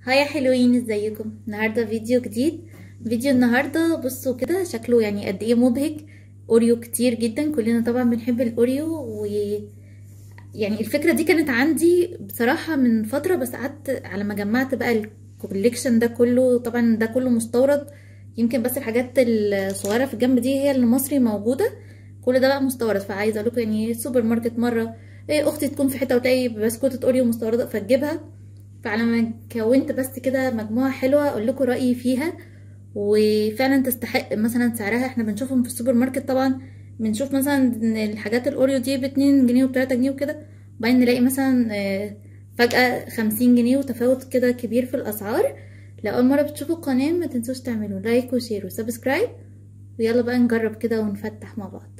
هاي يا حلوين ازيكم النهارده فيديو جديد فيديو النهارده بصوا كده شكله يعني قد ايه مبهج اوريو كتير جدا كلنا طبعا بنحب الاوريو و يعني الفكره دي كانت عندي بصراحه من فتره بس قعدت على ما جمعت بقى الكوليكشن ده كله طبعا ده كله مستورد يمكن بس الحاجات الصغيره في الجنب دي هي اللي مصري موجوده كل ده بقى مستورد فعايزه اقول لكم يعني السوبر ماركت مره ايه اختي تكون في حته وتلاقي بسكوته اوريو مستورده فتجيبها فعلى ما كونت بس كده مجموعه حلوه اقول لكم رايي فيها وفعلا تستحق مثلا سعرها احنا بنشوفهم في السوبر ماركت طبعا بنشوف مثلا الحاجات الاوريو دي باتنين جنيه وبتلاتة جنيه وكده وبعدين نلاقي مثلا فجأة خمسين جنيه وتفاوت كده كبير في الأسعار لأول مرة بتشوفوا القناة ما تنسوش تعملوا لايك وشير وسبسكرايب ويلا بقى نجرب كده ونفتح مع بعض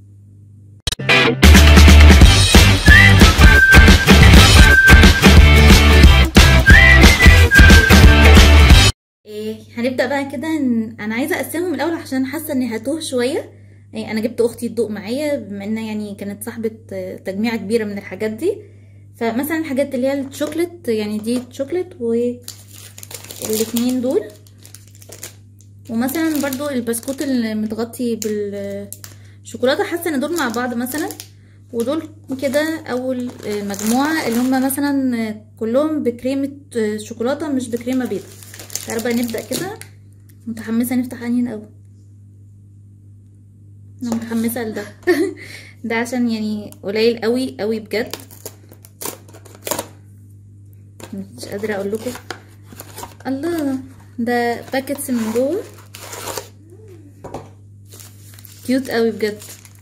إيه هنبدا بقى كده انا عايزه اقسمهم الاول عشان حاسه اني هتوه شويه إيه انا جبت اختي تدوق معايا بما انها يعني كانت صاحبه تجميعه كبيره من الحاجات دي فمثلا الحاجات اللي هي الشوكليت يعني دي شوكليت والاتنين دول ومثلا برضو البسكوت اللي متغطي بالشوكولاته حاسه ان دول مع بعض مثلا ودول كده اول مجموعه اللي هم مثلا كلهم بكريمه شوكولاته مش بكريمه بيضه تعالوا بقى نبدا كده متحمسه نفتح انهي الاول انا متحمسه لده ده عشان يعني قليل قوي قوي بجد مش قادره اقول لكم الله ده باكيتس من جوه كيوت قوي بجد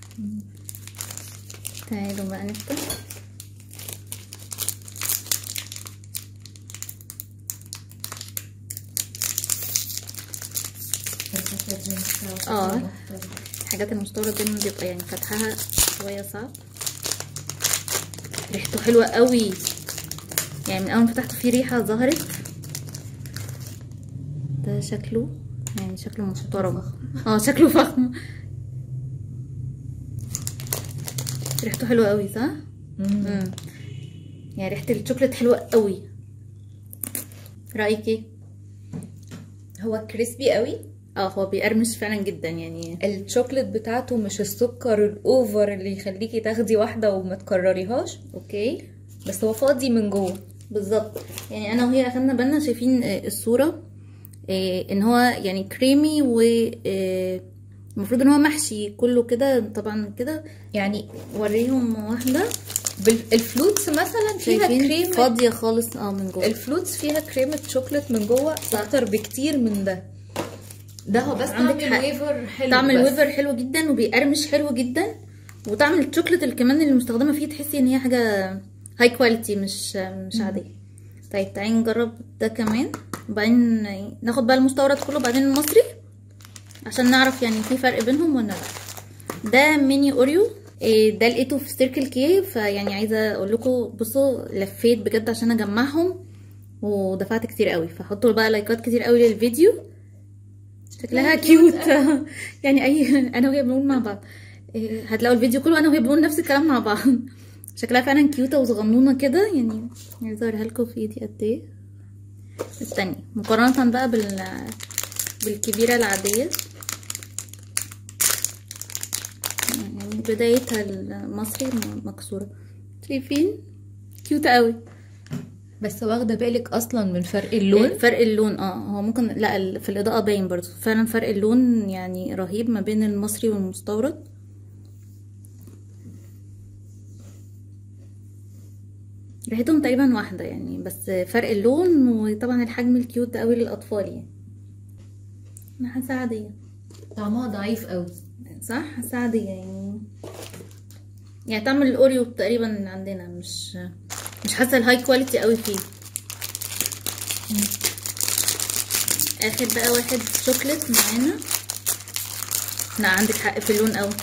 تعالوا بقى نفتح اه الحاجات المستورده دايما بيبقى يعني فتحها شويه صعب ريحته حلوه قوي يعني من اول ما فتحته فيه ريحه ظهرت ده شكله يعني شكله محترم اه شكله فخم ريحته حلوه قوي صح امم يعني ريحه الشوكليت حلوه قوي رايك ايه هو كريسبي قوي اه هو بيقرمش فعلا جدا يعني الشوكليت بتاعته مش السكر الاوفر اللي يخليكي تاخدي واحده وما تكرريهاش اوكي بس هو فاضي من جوه بالظبط يعني انا وهي اخدنا بالنا شايفين الصوره ان هو يعني كريمي و المفروض ان هو محشي كله كده طبعا كده يعني وريهم واحده الفلوتس مثلا فيها كريمه فاضيه خالص اه من جوه الفلوتس فيها كريمه شوكليت من جوه اكتر بكتير من ده ده هو بس طعم الويفر حلو طعم الويفر حلو جدا وبيقرمش حلو جدا وطعم الشوكليت اللي كمان اللي مستخدمه فيه تحسي ان هي حاجه هاي كواليتي مش مش عاديه طيب تعالي نجرب ده كمان وبعدين ناخد بقى المستورد كله وبعدين المصري عشان نعرف يعني في فرق بينهم ولا لا ده ميني اوريو ده لقيته في سيركل كي فيعني عايزه اقول لكم بصوا لفيت بجد عشان اجمعهم ودفعت كتير قوي فحطوا بقى لايكات كتير قوي للفيديو شكلها كيوت يعني اي انا وهي بنقول مع بعض هتلاقوا الفيديو كله انا وهي بنقول نفس الكلام مع بعض شكلها فعلا كيوته وصغنونه كده يعني عايزه اوريها لكم في ايدي قد ايه الثانيه مقارنه بقى بال بالكبيره العاديه يعني بدايتها المصري مكسوره شايفين كيوته قوي بس واخده بالك اصلا من فرق اللون فرق اللون اه هو ممكن لا في الاضاءه باين برضو فعلا فرق اللون يعني رهيب ما بين المصري والمستورد ريحتهم تقريبا واحده يعني بس فرق اللون وطبعا الحجم الكيوت قوي للاطفال يعني انا حاسه عاديه طعمها ضعيف قوي صح حاسه عاديه يعني يعني طعم الاوريو تقريبا عندنا مش مش حاسه الهاي كواليتي قوي فيه اخر بقى واحد شوكليت معانا لا عندك حق في اللون قوي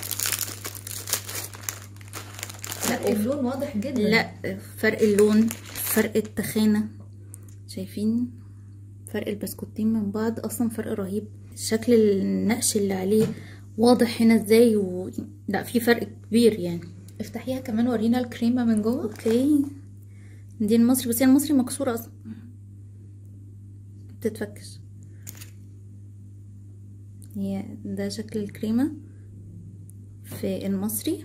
لا اللون واضح جدا لا فرق اللون فرق التخانه شايفين فرق البسكوتين من بعض اصلا فرق رهيب شكل النقش اللي عليه واضح هنا ازاي و... لا في فرق كبير يعني افتحيها كمان ورينا الكريمه من جوه اوكي دي المصري بس هي المصري مكسوره اصلا بتتفكش هي ده شكل الكريمة في المصري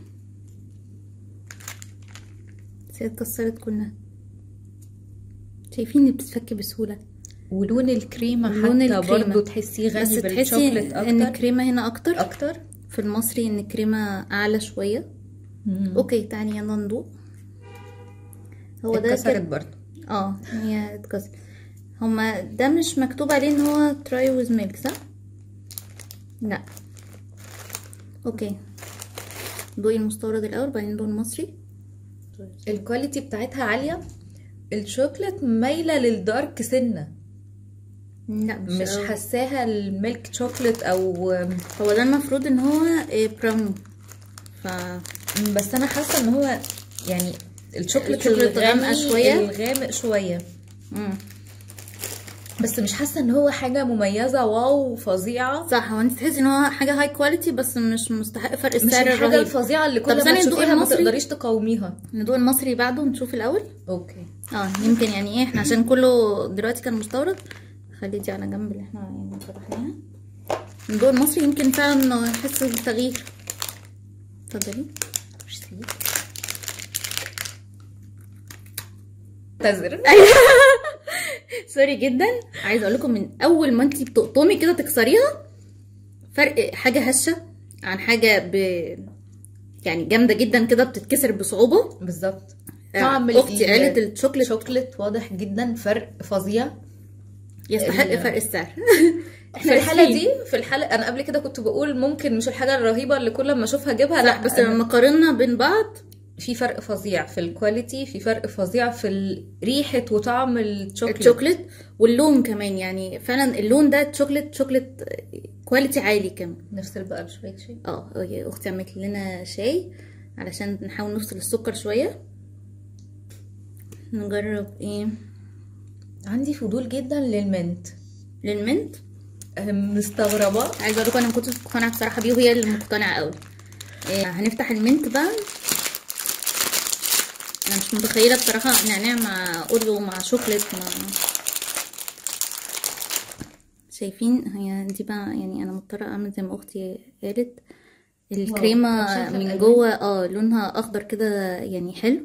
بس هي اتكسرت كلها شايفين بتتفك بسهولة ولون الكريمه لون حتى الكريمة. برضه تحسيه بس غني تحسي بالشوكليت ان اكتر الكريمة هنا اكتر اكتر في المصري ان الكريمة اعلى شوية اوكي تعالي يلا ندوق هو ده اتكسرت كده برضه اه هي اتكسر هما ده مش مكتوب عليه ان هو تراي ويز ميلك صح لا اوكي دوقي المستورد الاول بعدين دوقي المصري الكواليتي بتاعتها عاليه الشوكليت مايله للدارك سنه لا مش, مش أوي. حاساها الميلك شوكليت او هو ده المفروض ان هو إيه، براون ف بس انا حاسه ان هو يعني الشوكليت الشوكليت الغامق غامقة شويه شوية. الغامق شويه مم. بس مش حاسه ان هو حاجه مميزه واو فظيعه صح هو انت تحسي ان هو حاجه هاي كواليتي بس مش مستحق فرق مش السعر الحاجه الرهيب الفظيعه اللي طب كل ما ثانية ندوق تشوفيها ما المصري؟ تقدريش تقاوميها ندوق المصري بعده ونشوف الاول اوكي اه يمكن يعني ايه احنا عشان كله دلوقتي كان مستورد خلي دي على جنب اللي احنا يعني فتحناها ندوق المصري يمكن فعلا نحس بتغيير اتفضلي اعتذر سوري جدا عايزه اقول لكم من اول ما انت بتقطمي كده تكسريها فرق حاجه هشه عن حاجه ب يعني جامده جدا كده بتتكسر بصعوبه بالظبط آه، طعم اختي ال- قالت الشوكليت شوكليت واضح جدا فرق فظيع يستحق ال- فرق السعر في الحاله آسفين. دي في الحاله انا قبل كده كنت بقول ممكن مش الحاجه الرهيبه اللي كل ما اشوفها اجيبها لا لا بس أنا- لما قارنا بين بعض في فرق فظيع في الكواليتي في فرق فظيع في ال- ريحه وطعم الشوكليت الشوكليت واللون كمان يعني فعلا اللون ده شوكليت شوكليت كواليتي عالي كمان نفصل بقى بشويه شيء اه هي اختي عملت لنا شاي علشان نحاول نفصل السكر شويه نجرب ايه عندي فضول جدا للمنت للمنت أم، مستغربه عايزه اقول لكم انا ما كنتش مقتنعه بصراحه بيه وهي اللي مقتنعه قوي إيه هنفتح المنت بقى انا مش متخيله بصراحه نعناع مع اوريو مع شوكليت مع شايفين هي دي بقى يعني انا مضطره اعمل زي ما اختي قالت الكريمه طب شايفة من الألوان؟ جوه اه لونها اخضر كده يعني حلو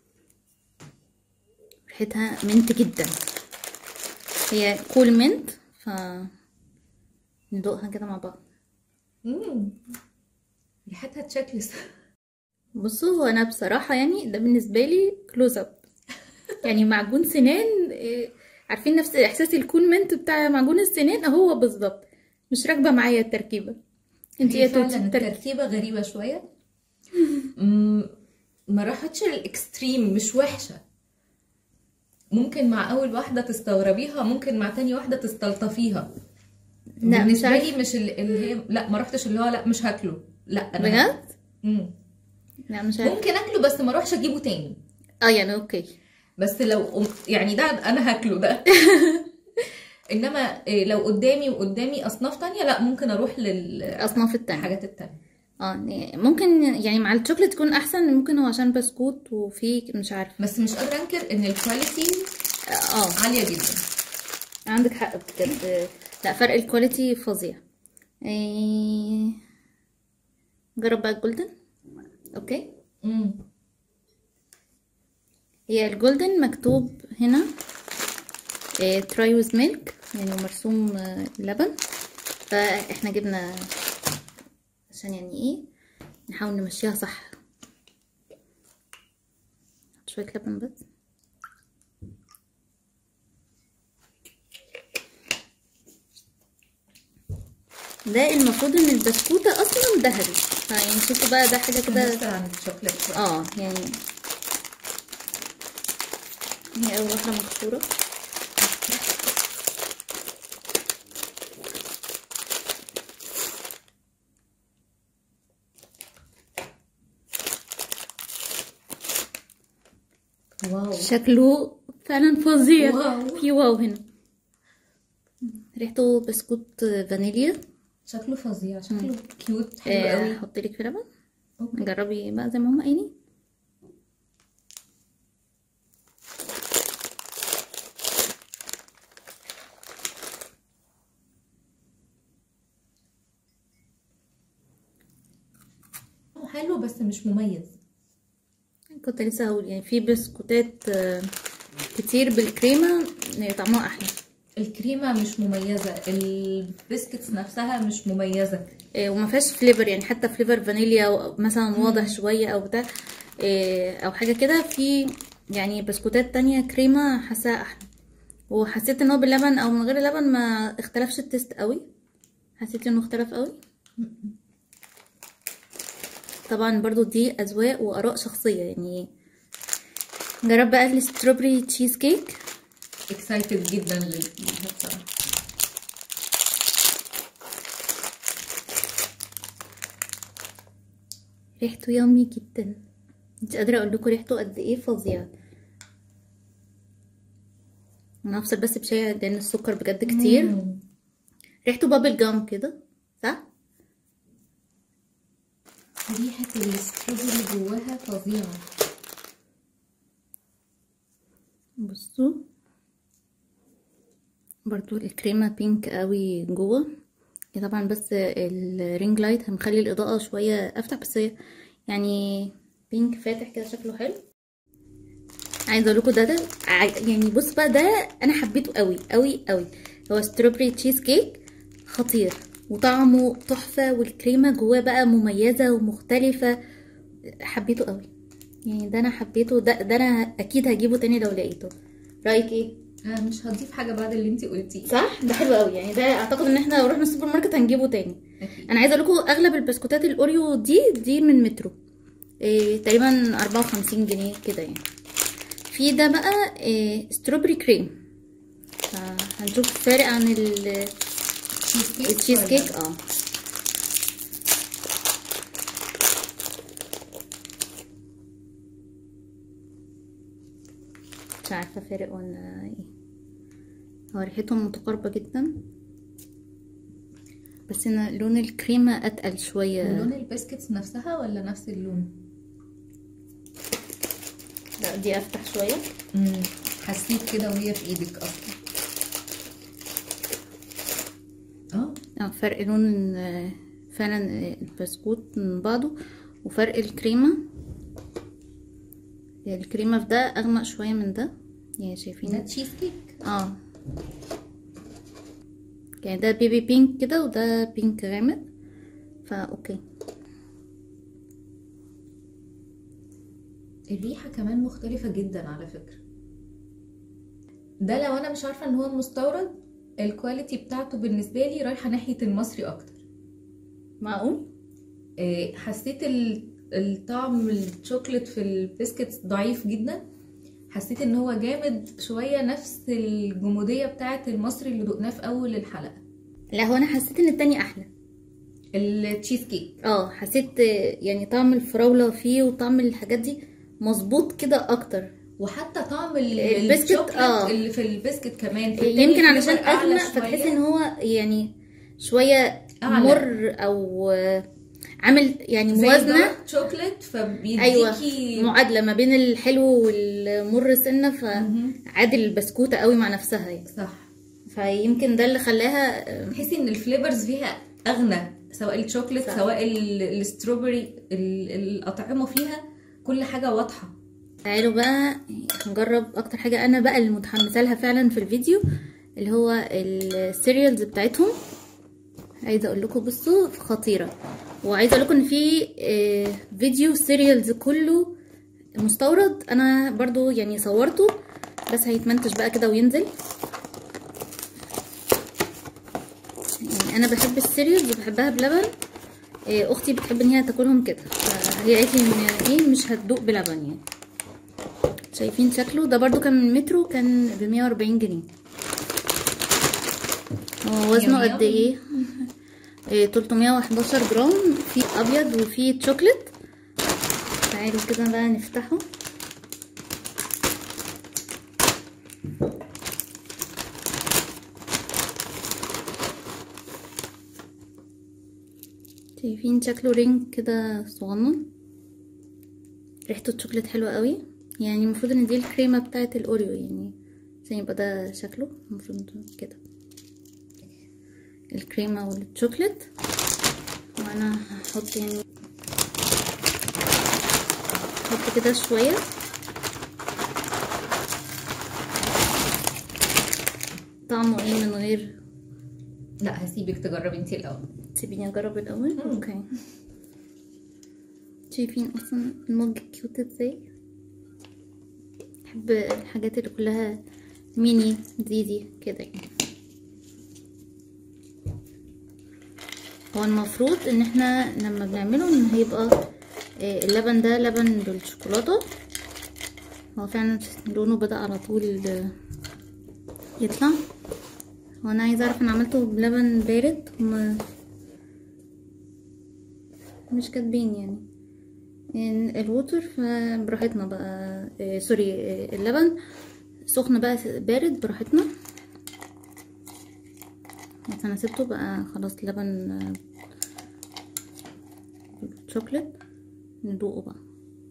ريحتها منت جدا هي كول منت ف ندوقها كده مع بعض امم ريحتها تشكلس بصوا هو انا بصراحه يعني ده بالنسبه لي كلوز اب يعني معجون سنان إيه، عارفين نفس احساس الكون منت بتاع معجون السنان هو بالظبط مش راكبه معايا التركيبه انت هي ايه فعلا توتي التركيبه التركيبه غريبه شويه أمم، ما راحتش للاكستريم مش وحشه ممكن مع اول واحده تستغربيها ممكن مع تاني واحده تستلطفيها لا مش بالنسبه عارفه لي مش ال- اللي هي لا ما رحتش اللي هو لا مش هاكله لا انا بجد مم. لا مش عارفه ممكن اكله بس ما اروحش اجيبه تاني اه يعني اوكي بس لو قم- يعني ده انا هاكله ده انما إيه، لو قدامي وقدامي اصناف تانية لا ممكن اروح للحاجات اصناف التانية التانية اه يعني ممكن يعني مع الشوكليت تكون احسن ممكن هو عشان بسكوت وفي مش عارفه بس مش قادره انكر ان الكواليتي اه عاليه جدا عندك حق بجد لا فرق الكواليتي فظيع إيه... جرب بقى الجولدن اوكي امم هي الجولدن مكتوب هنا تراي ويز ميلك يعني مرسوم آه، لبن فاحنا جبنا عشان يعني ايه نحاول نمشيها صح نحط شوية لبن بس ده المفروض ان البسكوتة اصلا ذهبي فيعني شوفوا بقى ده حاجة كده نفصل عن الشوكليت شوية. اه يعني هي اول واحدة مكسورة واو شكله فعلا فظيع واو. في واو هنا ريحته بسكوت فانيليا شكله فظيع شكله كيوت حلو آه، قوي احط لك في لبن أوكي. جربي بقى زي ما هما قايلين حلو بس مش مميز كنت لسه هقول يعني في بسكوتات آه، كتير بالكريمة آه، طعمها احلى الكريمه مش مميزه البسكتس نفسها مش مميزه آه، وما فيهاش فليفر يعني حتى فليفر فانيليا أو مثلا واضح شوية او بتاع آه، او حاجة كده في يعني بسكوتات تانية كريمة حاساها احلى وحسيت ان هو باللبن او من غير اللبن ما اختلفش التست قوي حسيت انه اختلف قوي طبعا برضو دي اذواق واراء شخصية يعني جرب بقى الستروبري تشيز كيك اكسايتد جدا ليها بصراحه ريحته يامي جدا مش قادرة اقول لكم ريحته قد ايه فظيع انا هفصل بس بشاي لان السكر بجد كتير مم. ريحته بابل جام كده صح ريحه الستروبري جواها فظيعه بصوا برضو الكريمة بينك قوي جوه هي طبعا بس الرينج لايت هنخلي الإضاءة شوية أفتح بس هي يعني بينك فاتح كده شكله حلو عايزة اقول لكم ده ده ع- يعني بص بقى ده انا حبيته قوي قوي قوي هو ستروبري تشيز كيك خطير وطعمه تحفة والكريمة جواه بقى مميزة ومختلفة حبيته قوي يعني ده انا حبيته ده, ده انا اكيد هجيبه تاني لو لقيته رايك ايه انا مش هضيف حاجه بعد اللي انت قلتيه صح ده حلو قوي يعني ده اعتقد ان احنا لو رحنا السوبر ماركت هنجيبه تاني اكيد انا عايزه اقول لكم اغلب البسكوتات الاوريو دي دي من مترو إيه تقريبا 54 جنيه كده يعني في ده بقى إيه ستروبري كريم هنشوف فارق عن ال- تشيز كيك التشيز ولا- كيك اه مش عارفه فارق ولا ايه هو ريحتهم متقاربه جدا بس انا لون الكريمه اتقل شويه ولون البسكتس نفسها ولا نفس اللون لا دي افتح شويه امم حسيت كده وهي في ايدك اصلا اه اه فرق لون آه، فعلا آه، البسكوت من بعضه وفرق الكريمة الكريمة في ده اغمق شوية من ده يعني ده شايفين تشيز كيك اه يعني ده بيبي بينك كده وده بينك غامق فا اوكي الريحة كمان مختلفة جدا على فكرة ده لو انا مش عارفة ان هو مستورد الكواليتي بتاعته بالنسبة لي رايحة ناحية المصري اكتر معقول آه، حسيت ال- الطعم الشوكليت في البسكتس ضعيف جدا حسيت ان هو جامد شوية نفس الجمودية بتاعة المصري اللي دقناه في اول الحلقة لا هو انا حسيت ان التاني احلى التشيز كيك اه حسيت آه، يعني طعم الفراولة فيه وطعم الحاجات دي مظبوط كده اكتر وحتى طعم ال- البسكت، الشوكليت آه. اللي في البسكت كمان في التاني يمكن علشان فليفر أعلى اغمق فتحس شوية. ان هو يعني شويه أعلى. مر او آه، عامل يعني زي موازنه دارك شوكليت فبيديكي ايوه معادله ما بين الحلو والمر سنه مهم. فعادل البسكوته قوي مع نفسها يعني صح فيمكن ده اللي خلاها آه، تحسي ان الفليفرز فيها اغنى سواء الشوكليت صح. سواء ال- الستروبري ال- الاطعمه فيها كل حاجه واضحه تعالوا بقى نجرب اكتر حاجه انا بقى اللي متحمسه لها فعلا في الفيديو اللي هو السيريالز بتاعتهم عايزه اقول لكم بصوا خطيره وعايزه اقول لكم ان في آه، فيديو سيريالز كله مستورد انا برضو يعني صورته بس هيتمنتج بقى كده وينزل يعني انا بحب السيريالز وبحبها بلبن آه، اختي بتحب ان هي تاكلهم كده فهي قالت لي ان ايه مش هتدوق بلبن يعني شايفين شكله ده برضو كان من مترو كان ب 140 جنيه هو وزنه يم قد يم. ايه إيه 311 جرام في ابيض وفي شوكليت تعالوا كده بقى نفتحه شايفين شكله رينج كده صغنن ريحته الشوكليت حلوة قوي يعني المفروض ان دي الكريمة بتاعت الاوريو يعني عشان يبقى ده شكله المفروض كده الكريمة والشوكليت وانا هحط يعني نحط كده شويه طعمه ايه من غير لا هسيبك تجربي انتي الاول تسيبيني اجرب الاول مم. اوكي شايفين اصلا المج كيوت ازاي بحب الحاجات اللي كلها ميني زيزي كده يعني هو المفروض ان احنا لما بنعمله ان هيبقى آه، اللبن ده لبن بالشوكولاتة هو فعلا لونه بدأ على طول آه، يطلع هو انا عايزه اعرف انا عملته بلبن بارد هما مش كاتبين يعني إن الووتر فبراحتنا بقى إيه سوري إيه اللبن سخن بقى بارد براحتنا بس انا سبته بقى خلاص لبن آه، شوكليت ندوقه بقى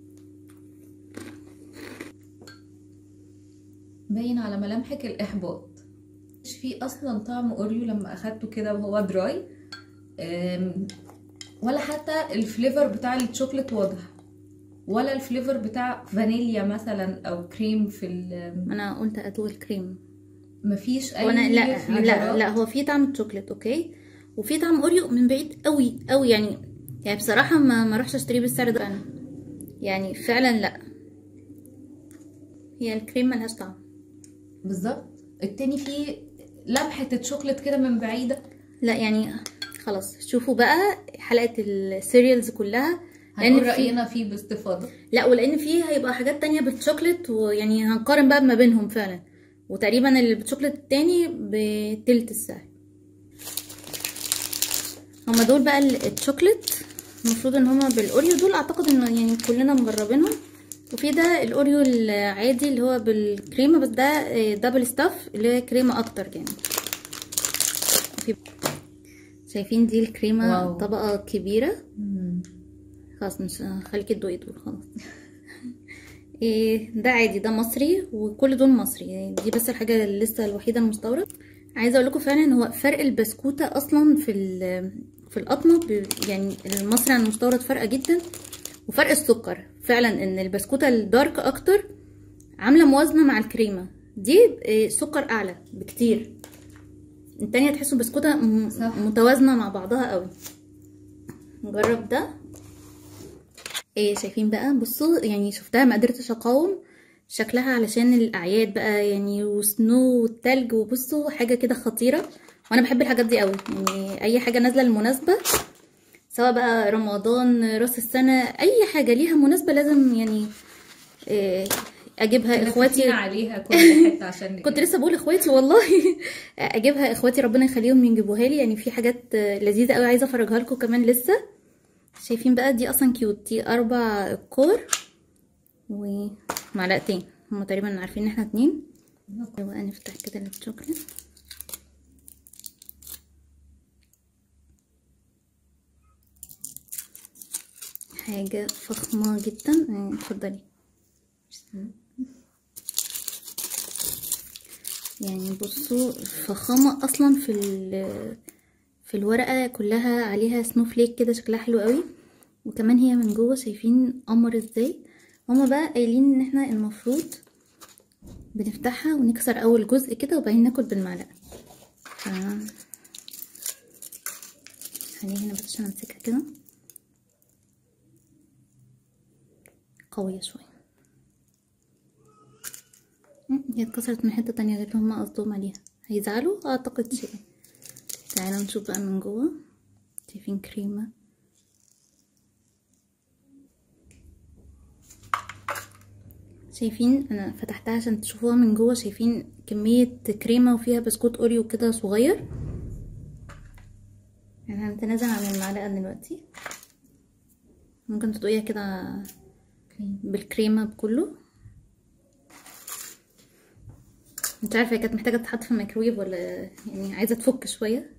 باين على ملامحك الاحباط مش فيه اصلا طعم اوريو لما اخدته كده وهو دراي أم، ولا حتى الفليفر بتاع الشوكليت واضح ولا الفليفر بتاع فانيليا مثلا او كريم في ال- ما انا قلت ادوق الكريم مفيش اي وانا لا لا فليفرات. لا هو في طعم الشوكليت اوكي وفي طعم اوريو من بعيد قوي قوي يعني يعني بصراحه ما ما اروحش اشتريه بالسعر ده انا يعني فعلا لا هي الكريم ملهاش طعم بالظبط التاني فيه لمحة الشوكليت كده من بعيدة لا يعني خلاص شوفوا بقى حلقه السيريالز كلها هنقول لان في رأينا فيه باستفاضة لا ولان في هيبقى حاجات تانية بالشوكليت ويعني هنقارن بقى ما بينهم فعلا وتقريبا اللي بالشوكليت التاني بتلت السعر هما دول بقى ال- الشوكليت المفروض ان هما بالاوريو دول اعتقد ان يعني كلنا مجربينهم وفي ده الاوريو العادي اللي هو بالكريمه بس ده آه، دبل ستاف اللي هي كريمه اكتر يعني في- شايفين دي الكريمه واو. طبقه كبيره خلاص مش خليكي تدوقي دول خلاص إيه ده عادي ده مصري وكل دول مصري يعني دي بس الحاجه اللي لسه الوحيده المستورد عايزه اقول لكم فعلا ان هو فرق البسكوته اصلا في ال- في القطمه ب- يعني المصري عن المستورد فرقه جدا وفرق السكر فعلا ان البسكوته الدارك اكتر عامله موازنه مع الكريمه دي إيه، سكر اعلى بكتير التانية تحسوا بسكوته م- صح. متوازنه مع بعضها قوي نجرب ده ايه شايفين بقى بصوا يعني شفتها ما قدرتش اقاوم شكلها علشان الاعياد بقى يعني وسنو والتلج وبصوا حاجه كده خطيره وانا بحب الحاجات دي قوي يعني اي حاجه نازله للمناسبه سواء بقى رمضان راس السنه اي حاجه ليها مناسبه لازم يعني إيه اجيبها كنا اخواتي فاتحين عليها كل حتة عشان كنت لسه بقول اخواتي والله اجيبها اخواتي ربنا يخليهم يجيبوها لي يعني في حاجات لذيذه قوي عايزه افرجها لكم كمان لسه شايفين بقى دي اصلا كيوت دي اربع كور ومعلقتين هما تقريبا عارفين ان احنا اتنين بقى نفتح كده الشوكليت حاجة فخمة جدا آه، اتفضلي يعني بصوا الفخامة اصلا في ال- في الورقة كلها عليها سنوفليك كده شكلها حلو قوي وكمان هي من جوه شايفين قمر ازاي هما بقى قايلين ان احنا المفروض بنفتحها ونكسر اول جزء كده وبعدين ناكل بالمعلقة ف... خليها هنا بس عشان امسكها كده قوية شوية مم، هي اتكسرت من حتة تانية غير اللي هما قصدهم عليها هيزعلوا اعتقد شيء تعالوا نشوف بقى من جوه شايفين كريمة شايفين انا فتحتها عشان تشوفوها من جوه شايفين كمية كريمة وفيها بسكوت اوريو كده صغير يعني هنتنازل عن المعلقة دلوقتي ممكن تدوقيها كده بالكريمة بكله مش عارفة هي كانت محتاجة تتحط في الميكرويف ولا يعني عايزة تفك شوية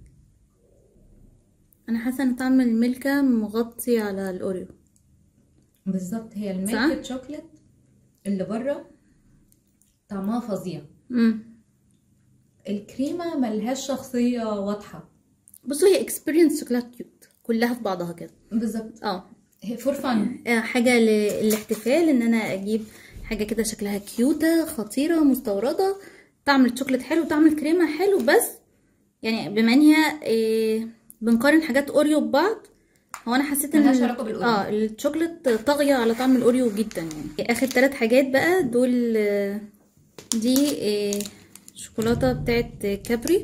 انا حاسة ان طعم الميلكا مغطي على الاوريو بالظبط هي صح؟ الميلك شوكليت اللي بره طعمها فظيع امم الكريمة ملهاش شخصية واضحة بصوا هي اكسبيرينس شكلها كيوت كلها في بعضها كده بالظبط اه فور فن آه، حاجة للاحتفال ان انا اجيب حاجة كده شكلها كيوتة خطيرة مستوردة طعم الشوكولات حلو طعم الكريمة حلو بس يعني بما ان هي إيه بنقارن حاجات اوريو ببعض هو انا حسيت ان ملهاش ال- علاقة بالأوريو. اه الشوكولات طاغية على طعم الاوريو جدا يعني اخر ثلاث حاجات بقى دول آه، دي إيه شوكولاتة بتاعت كابري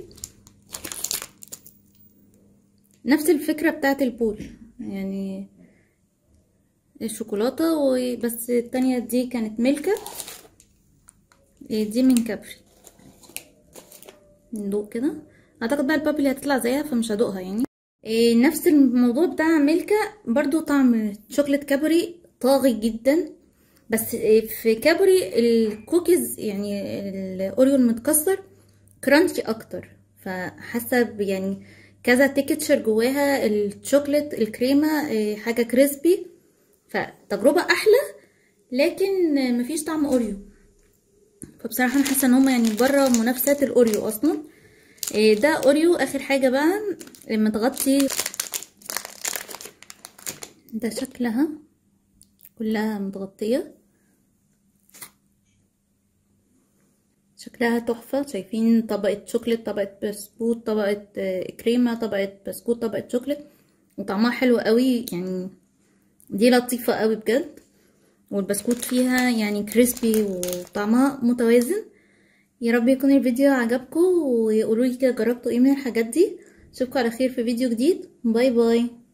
نفس الفكرة بتاعت البول يعني الشوكولاتة وبس التانية دي كانت ميلكا إيه دي من كابري ندوق كده اعتقد بقى البابي اللي هتطلع زيها فمش هدوقها يعني إيه نفس الموضوع بتاع ميلكا برضو طعم شوكولات كابري طاغي جدا بس إيه في كابري الكوكيز يعني الاوريو المتكسر كرانشي اكتر فحاسه ب- يعني كذا تكتشر جواها الشوكولات الكريمه إيه حاجه كريسبي فتجربه احلى لكن مفيش طعم اوريو فبصراحه انا حاسه ان هم يعني بره منافسات الاوريو اصلا إيه ده اوريو اخر حاجه بقى متغطي ده شكلها كلها متغطيه شكلها تحفه شايفين طبقه شوكليت طبقه بسكوت طبقه آه، كريمه طبقه بسكوت طبقه شوكليت وطعمها حلو قوي يعني دي لطيفه قوي بجد والبسكوت فيها يعني كريسبي وطعمها متوازن يا رب يكون الفيديو عجبكم وقولوا لي كده جربتوا ايه من الحاجات دي اشوفكم على خير في فيديو جديد باي باي